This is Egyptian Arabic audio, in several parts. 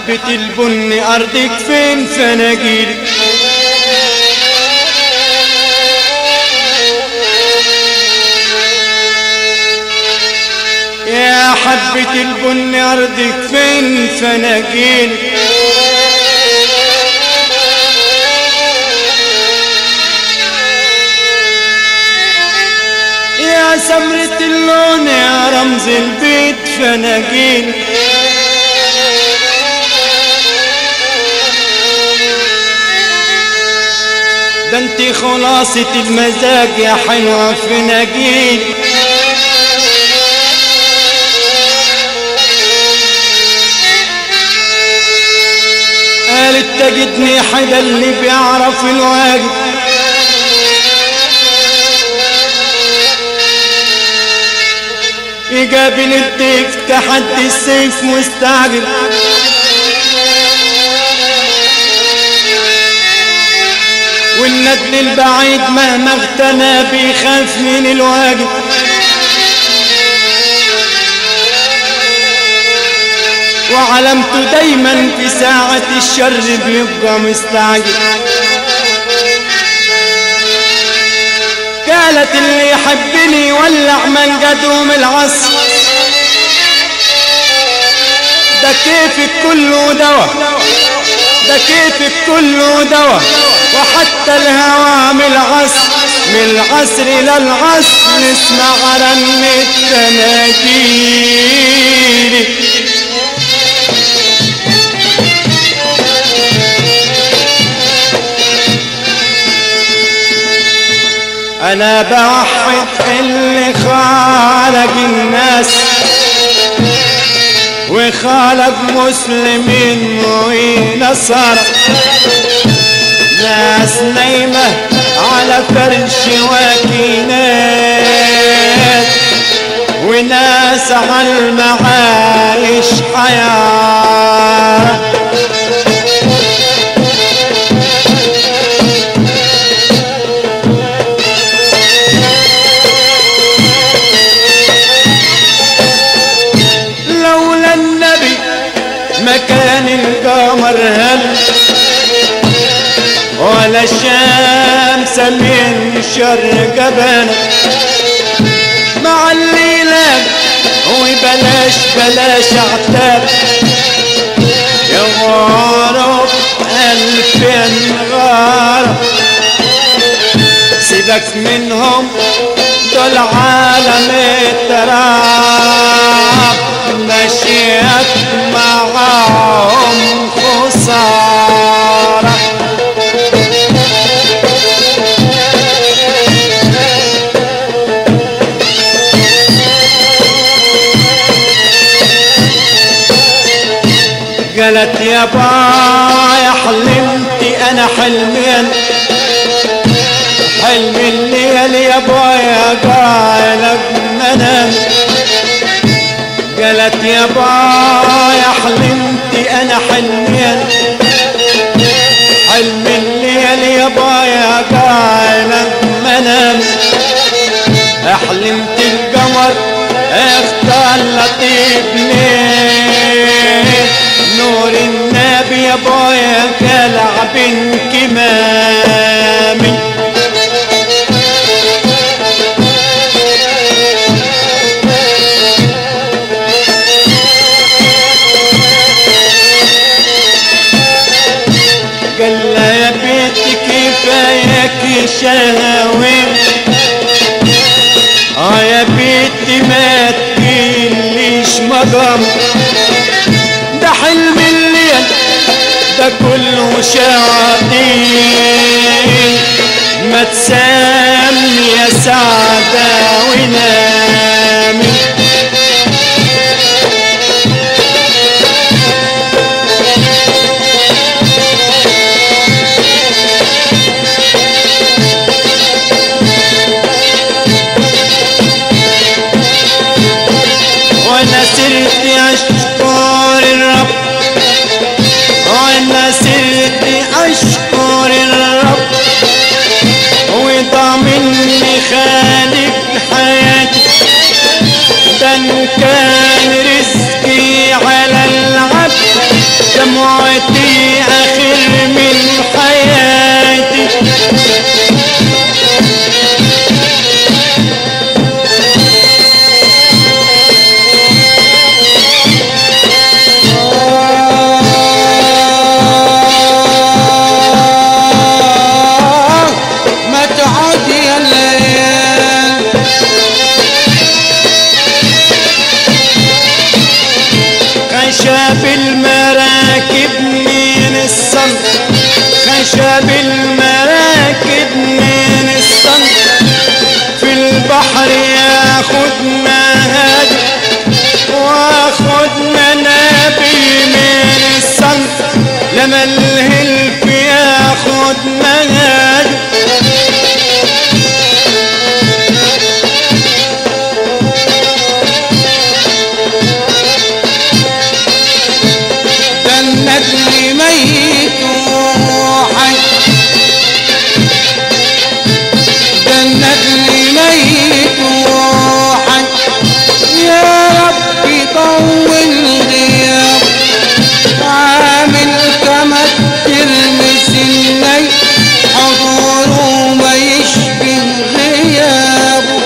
حبة البن أرضك فين فناجيلك يا حبة البن أرضك فين فناجيلك يا سمرة اللون يا رمز البيت فناجيلك ده انت خلاصة المزاج يا حلوة في نجيل قالت تجدني حدا اللي بيعرف الواجب يقابل الضيف تحدي السيف مستعجل والندل البعيد مهما اغتنى بيخاف من الواجب وعلمته دايما في ساعة الشر بيبقى مستعجل قالت اللي يحبني يولع من قدوم العصر ده كيفك كله دوا ده كيفك كله دوا وحتى الهوى من العصر من العصر للعصر نسمع رنة تناجيلي انا بوحد اللي خالق الناس وخالق مسلمين ونصارى ناس نايمة على فرش وكينات وناس على المعايش حياة لولا النبي ما كان القمر هل ولا الشمس من شرق بنا مع الليلة وبلاش بلاش عتاب يا غارب ألفين غارب سيبك منهم دول عالم التراب مشيت معاهم خسارة قالت يا بايا حلمتي انا حلمين حلم الليل يا بايا قالك منام قالت يا بايا حلمتي انا حلمين حلم الليل يا بايا قالك منام حلمت القمر اختار لطيف ليه نور النبي يا بايا كلعب كمامي قال لها يا بنتي كفاياك شهوي اه يا بنتي ما تجيليش مقام ده حلم الليل ده كله شياطين ما تسمي يا سعدة ونامي وانا سرت اشكر الرب وانا سرت اشكر الرب وضامني خالق حياتي خشب المراكب من الصنف في البحر ياخد مهاج واخد منابي من الصنف لما الهلف ياخد مهاج ده النجم ميت وحي ده النجم ميت وحي يا ربي طول غياب عامل كما ترمس الليل حضوره ما يشبه غيابه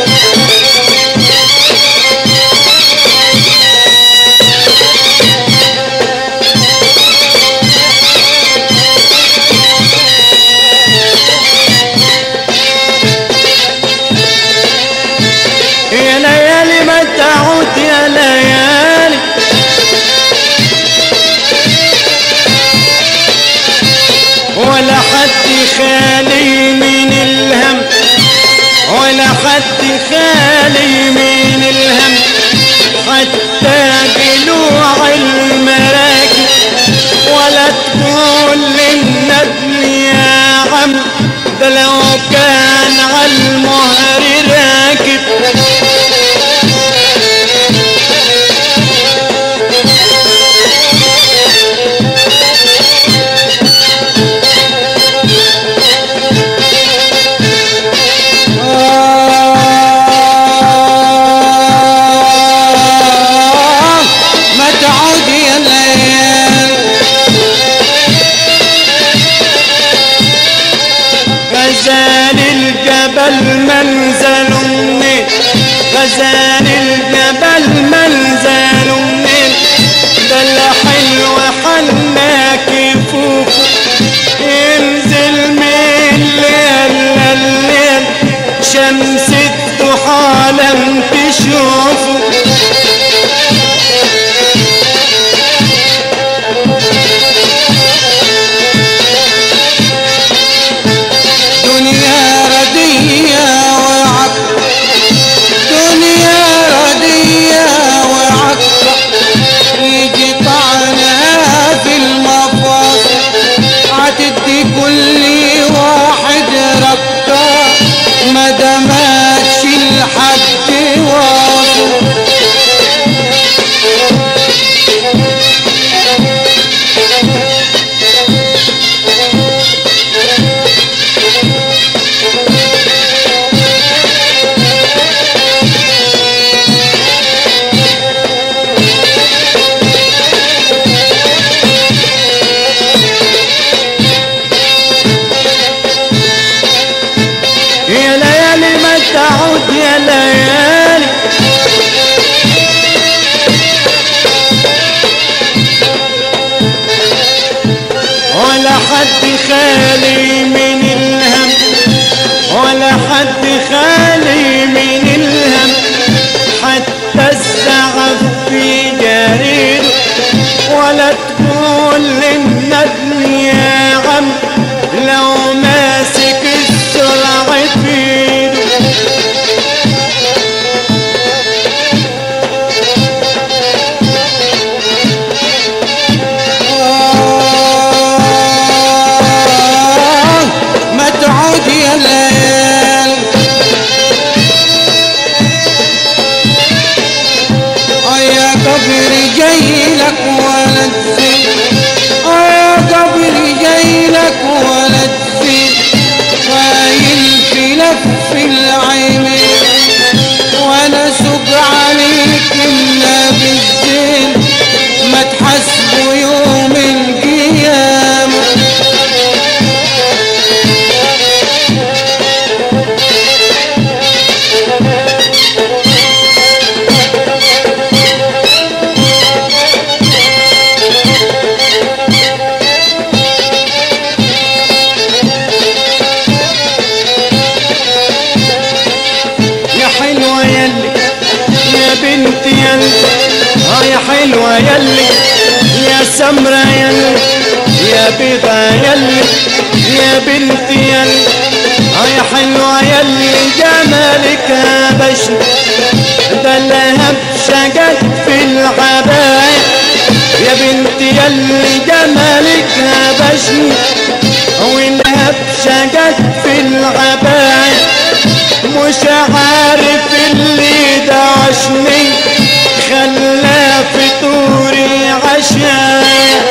يا ليالي ما تعود يا ليالي ولا حد خالي من الهم ولا حد خالي من الهم حتى جلوع المراكب ولا تقول للندم يا عم ده لو كان على المهر راكب آه ما تعود يا ليل غزال الجبل منزل منين غزال الجبل منزل منين ده الحلو حنا كفوفه ينزل من الليل لليل شمس الضحى لم تشوفه دنيا ردية وعقل دنيا ردية وعقل يجي طعنها في المفاصل هتدي كل واحد ركة ما دامتش لحد واصل يا ليالي ما تعود يا ليالي ولا حد خالي من الهم ولا حد خالي من الهم حتى الزعف في جرير ولا تقول للندم يا عم لو ماسك السرعة في ايده آه ما تعود يا ليل آه يا قبري جاي لك ولد زين آه يا قبري جاي لك ولد زين خايل في لف العينين وانا سوق عليك النبي الزين ما تحسبوا يوم القيامه يا حلوة يلي يا بنت يلي اه يا حلوة يلي يا سمرة يلي يا بيضة يلي يا بنتي يلي يا حلوة يلي جمالك بشر ده اللهب شجت في العباية يا بنتي يلي جمالك بشر واللهب شجت في العباية مش عارف اللي دعشني خلاه في طوري عشايا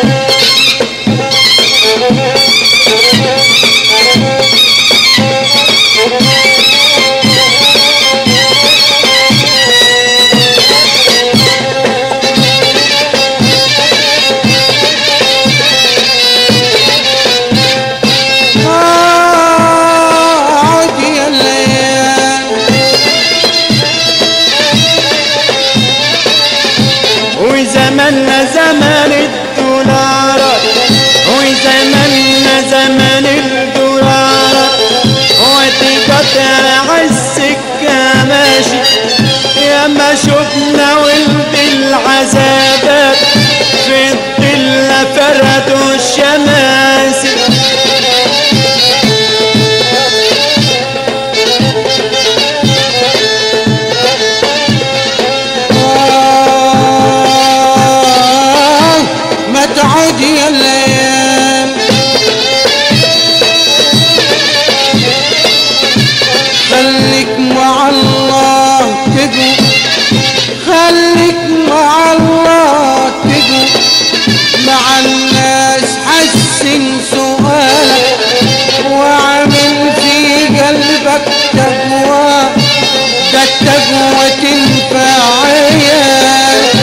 عود يا الليل وزماننا زمان الدولارات وزماننا زمان الدولارات ودي قطع السكة ماشي يا ما شفنا ولد العذابات في الظل فردوا الشماسي آه، ما تعود يا الليل خليك مع الله تقو خليك مع الله تقو مع الناس حسن سؤالك واعمل في قلبك تقوى ده التقوى تنفع عيال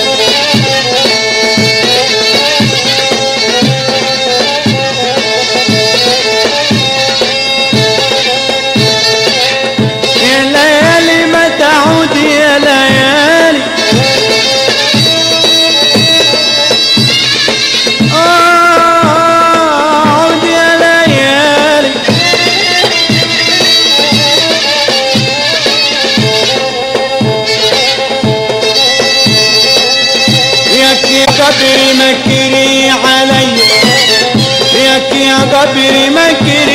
يا ليالي ما تعود يا ليالي آه، عود يا ليالي ياك يا قبري مكري علي ياك يا قبري مكري